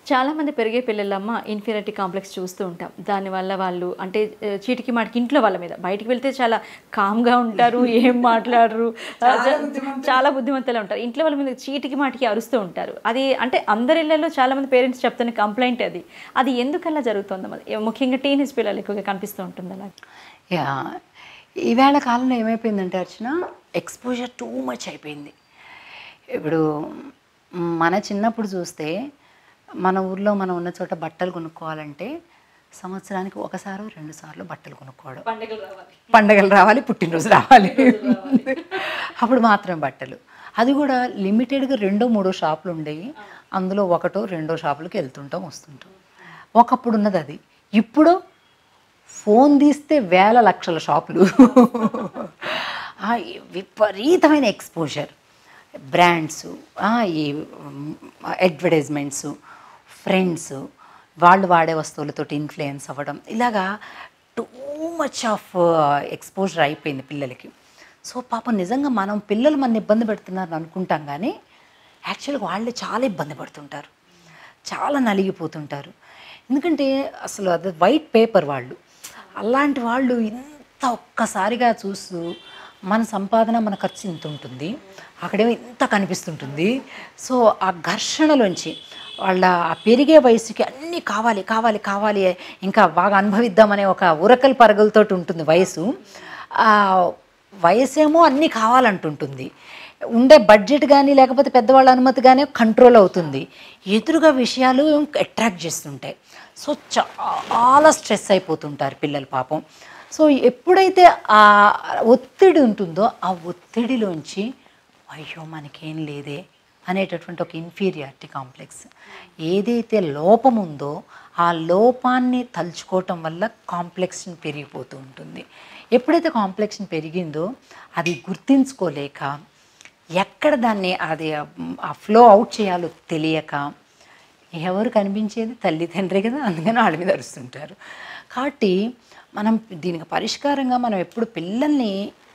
చాలా మంది పెరిగే పిల్లలమ్మ ఇన్ఫీరియారిటీ కాంప్లెక్స్ చూస్తూ ఉంటాం దానివల్ల వాళ్ళు అంటే ఆ, చీటికి మాటికి ఇంట్లో వాళ్ళ మీద బయటికి వెళ్తే చాలా కామ్గా ఉంటారు ఏం మాట్లాడరు ఆ, చాలా బుద్ధిమంతులు ఉంటారు ఇంట్లో వాళ్ళ మీద చీటికి మాటికి అరుస్తూ ఉంటారు అది అంటే అందరి ఇళ్లలో చాలా మంది పేరెంట్స్ చెప్తున్న కంప్లైంట్ అది అది ఎందుకలా జరుగుతుంది మరి ముఖ్యంగా టీనేజ్ పిల్లలు ఎక్కువగా కనిపిస్తూ ఉంటుంది అలా యా ఈవేళ కాలంలో ఏమైపోయిందంటే అర్చన ఎక్స్పోజర్ టూ మచ్ అయిపోయింది ఇప్పుడు మన చిన్నప్పుడు చూస్తే మన ఊర్లో మనం ఉన్న చోట బట్టలు కొనుక్కోవాలంటే సంవత్సరానికి ఒకసారి రెండు సార్లు బట్టలు కొనుక్కోవడం పండుగలు రావాలి పండగలు రావాలి పుట్టినరోజు రావాలి అప్పుడు మాత్రం బట్టలు అది కూడా లిమిటెడ్గా రెండో మూడో షాపులు ఉండేవి అందులో ఒకటో రెండో షాపులకి వెళ్తుంటాం వస్తుంటాం ఒకప్పుడు ఉన్నది అది ఇప్పుడు ఫోన్ తీస్తే వేల లక్షల షాపులు ఆ, విపరీతమైన ఎక్స్పోజర్ బ్రాండ్స్ ఈ అడ్వర్టైజ్మెంట్స్ ఫ్రెండ్స్ వాళ్ళు వాడే వస్తువులతోటి ఇన్ఫ్లుయెన్స్ అవ్వడం ఇలాగా టూ మచ్ ఆఫ్ ఎక్స్పోజర్ అయిపోయింది పిల్లలకి సో పాపం నిజంగా మనం పిల్లలు మన ఇబ్బంది పెడుతున్నారు అనుకుంటాం కానీ యాక్చువల్గా వాళ్ళే చాలా ఇబ్బంది పడుతుంటారు చాలా నలిగిపోతుంటారు ఎందుకంటే అసలు అది వైట్ పేపర్ వాళ్ళు అలాంటి వాళ్ళు ఇంత ఒక్కసారిగా చూస్తూ మన సంపాదన మన ఖర్చు ఇంత ఉంటుంది అక్కడేమో ఇంత కనిపిస్తుంటుంది సో ఆ ఘర్షణలోంచి వాళ్ళ ఆ పెరిగే వయసుకి అన్నీ కావాలి కావాలి కావాలి ఇంకా బాగా అనుభవిద్దామనే ఒక ఉరకల పరగలతోటి ఉంటుంది వయసు ఆ వయసేమో అన్నీ కావాలంటుంటుంది ఉండే బడ్జెట్ కానీ లేకపోతే పెద్దవాళ్ళ అనుమతి కానీ కంట్రోల్ అవుతుంది ఎదురుగా విషయాలు అట్రాక్ట్ చేస్తుంటాయి సో చాలా స్ట్రెస్ అయిపోతుంటారు పిల్లలు పాపం సో ఎప్పుడైతే ఆ ఒత్తిడి ఉంటుందో ఆ ఒత్తిడిలోంచి అయ్యో మనకేం లేదే అనేటటువంటి ఒక ఇన్ఫీరియారిటీ కాంప్లెక్స్ ఏదైతే లోపం ఉందో ఆ లోపాన్ని తలుచుకోవటం వల్ల కాంప్లెక్షన్ పెరిగిపోతూ ఉంటుంది ఎప్పుడైతే కాంప్లెక్షన్ పెరిగిందో అది గుర్తించుకోలేక ఎక్కడ దాన్ని అది ఆ ఫ్లో అవుట్ చేయాలో తెలియక ఎవరు కనిపించేది తల్లి తండ్రి కదా అందుకని వాళ్ళ మీద అరుస్తుంటారు కాబట్టి మనం దీనికి పరిష్కారంగా మనం ఎప్పుడు పిల్లల్ని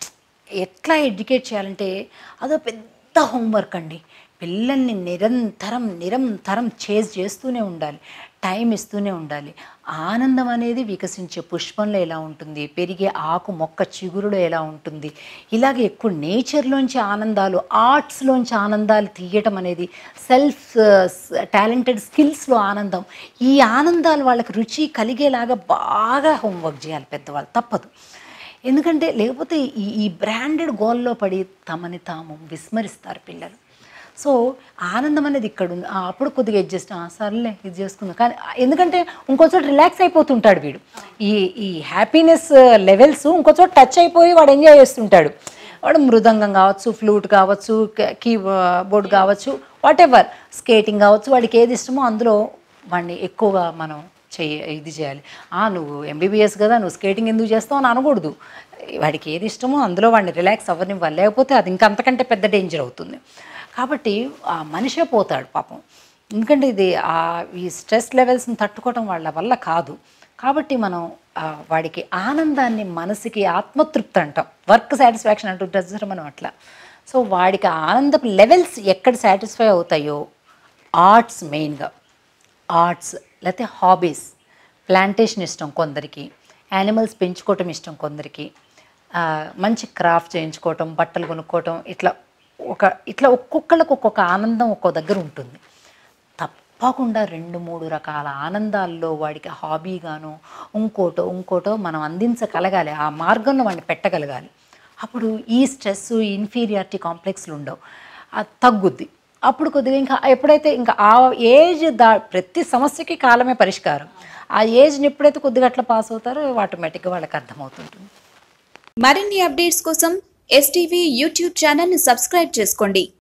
ఎట్లా ఎడ్యుకేట్ చేయాలంటే అదో పెద్ద హోంవర్క్ అండి పిల్లల్ని నిరంతరం నిరంతరం చేజ్ చేస్తూనే ఉండాలి టైం ఇస్తూనే ఉండాలి ఆనందం అనేది వికసించే పుష్పంలో ఎలా ఉంటుంది పెరిగే ఆకు మొక్క చిగురులో ఎలా ఉంటుంది ఇలాగే ఎక్కువ నేచర్లోంచి ఆనందాలు ఆర్ట్స్లోంచి ఆనందాలు తీయటం అనేది సెల్ఫ్ టాలెంటెడ్ స్కిల్స్లో ఆనందం ఈ ఆనందాలు వాళ్ళకి రుచి కలిగేలాగా బాగా హోంవర్క్ చేయాలి పెద్దవాళ్ళు తప్పదు ఎందుకంటే లేకపోతే ఈ ఈ బ్రాండెడ్ గోల్లో పడి తమని తాము విస్మరిస్తారు పిల్లలు సో ఆనందం అనేది ఇక్కడ ఉంది ఆ, అప్పుడు కొద్దిగా అడ్జస్ట్ సర్లే ఇది చేసుకుందాం కానీ ఎందుకంటే ఇంకో చోట రిలాక్స్ అయిపోతుంటాడు వీడు ఈ ఈ హ్యాపీనెస్ లెవెల్స్ ఇంకో చోట టచ్ అయిపోయి వాడు ఎంజాయ్ చేస్తుంటాడు వాడు మృదంగం కావచ్చు ఫ్లూట్ కావచ్చు కీ బోర్డ్ కావచ్చు వాట్ ఎవర్ స్కేటింగ్ కావచ్చు వాడికి ఏది ఇష్టమో అందులో వాడిని ఎక్కువగా మనం చెయ్య ఇది చేయాలి ఆ నువ్వు ఎంబీబీఎస్ కదా నువ్వు స్కేటింగ్ ఎందుకు చేస్తావు అని అనకూడదు వాడికి ఏది ఇష్టమో అందులో వాడిని రిలాక్స్ అవ్వనివ్వాలి లేకపోతే అది ఇంకా అంతకంటే పెద్ద డేంజర్ అవుతుంది కాబట్టి ఆ మనిషే పోతాడు పాపం ఎందుకంటే ఇది ఆ ఈ స్ట్రెస్ లెవెల్స్ని తట్టుకోవడం వాళ్ళ వల్ల కాదు కాబట్టి మనం ఆ, వాడికి ఆనందాన్ని మనసుకి ఆత్మతృప్తి అంటాం వర్క్ సాటిస్ఫాక్షన్ అంటుంటారు చూసారా మనం అట్లా సో వాడికి ఆ ఆనందపు లెవెల్స్ ఎక్కడ సాటిస్ఫై అవుతాయో ఆర్ట్స్ మెయిన్గా ఆర్ట్స్ లేకపోతే హాబీస్ ప్లాంటేషన్ ఇష్టం కొందరికి యానిమల్స్ పెంచుకోవటం ఇష్టం కొందరికి ఆ, మంచి క్రాఫ్ట్ చేయించుకోవటం బట్టలు కొనుక్కోవటం ఇట్లా ఒక ఇట్లా ఒక్కొక్కళ్ళకి ఒక్కొక్క ఆనందం ఒక్కో దగ్గర ఉంటుంది తప్పకుండా రెండు మూడు రకాల ఆనందాల్లో వాడికి హాబీగానో ఇంకోటో ఇంకోటో మనం అందించగలగాలి ఆ మార్గంలో వాడిని పెట్టగలగాలి అప్పుడు ఈ స్ట్రెస్ ఇన్ఫీరియారిటీ కాంప్లెక్స్లు ఉండవు అది తగ్గుద్ది అప్పుడు కొద్దిగా ఇంకా ఎప్పుడైతే ఇంకా ఆ ఏజ్ దా ప్రతి సమస్యకి కాలమే పరిష్కారం ఆ ఏజ్ని ఎప్పుడైతే కొద్దిగా అట్లా పాస్ అవుతారో ఆటోమేటిక్గా వాళ్ళకి అర్థమవుతుంటుంది మరిన్ని అప్డేట్స్ కోసం ఎస్టీవీ యూట్యూబ్ ఛానల్ని సబ్స్క్రైబ్ చేసుకోండి